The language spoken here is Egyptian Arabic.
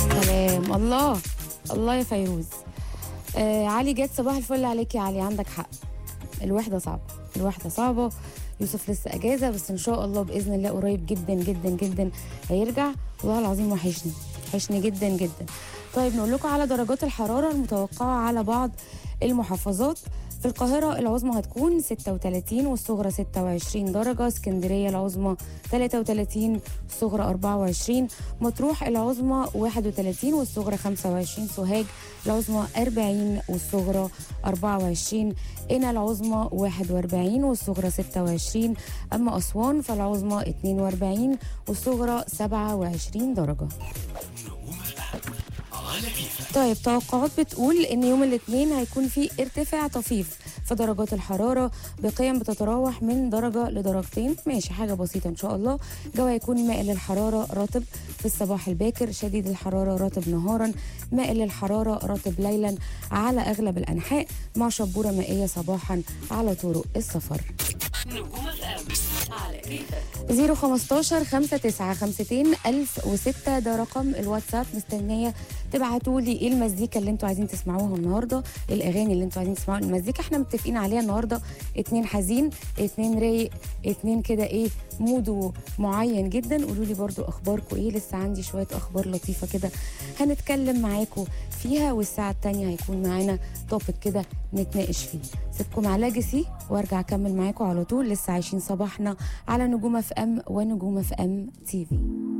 سلام الله الله يا فيروز آه علي جت صباح الفل عليك يا علي عندك حق الوحدة صعبة الوحدة صعبة يوسف لسه اجازة بس ان شاء الله باذن الله قريب جدا جدا جدا هيرجع والله العظيم وحشني وحشني جدا جدا طيب نقول لكم على درجات الحرارة المتوقعة على بعض المحافظات في القاهرة العظمى هتكون 36 والصغرى 26 درجة اسكندرية العظمى 33 الصغرى 24 مطروح العظمى 31 والصغرى 25 سوهاج العظمى 40 والصغرى 24 قنا العظمى 41 والصغرى 26 أما أسوان فالعظمى 42 والصغرى 27 درجة على كيفك طيب توقعات بتقول ان يوم الاثنين هيكون في ارتفاع طفيف في درجات الحراره بقيم بتتراوح من درجه لدرجتين ماشي حاجه بسيطه ان شاء الله الجو هيكون مائل للحراره رطب في الصباح الباكر شديد الحراره رطب نهارا مائل للحراره رطب ليلا على اغلب الانحاء مع شبوره مائيه صباحا على طرق السفر نجوم الأم على كيفك 015 5952 1006 ده رقم الواتساب مستنيه تبعتوا لي ايه المزيكا اللي انتوا عايزين تسمعوها النهارده الاغاني اللي انتوا عايزين تسمعوها المزيكا احنا متفقين عليها النهارده اتنين حزين اتنين رايق اتنين كده ايه موده معين جدا قولوا لي برضو اخباركم ايه لسه عندي شويه اخبار لطيفه كده هنتكلم معاكم فيها والساعه التانية هيكون معانا توبيك كده نتناقش فيه سيبكم على ليجاسي وارجع اكمل معاكم على طول لسه عايشين صباحنا على نجوم اف ام ونجوم اف ام تي في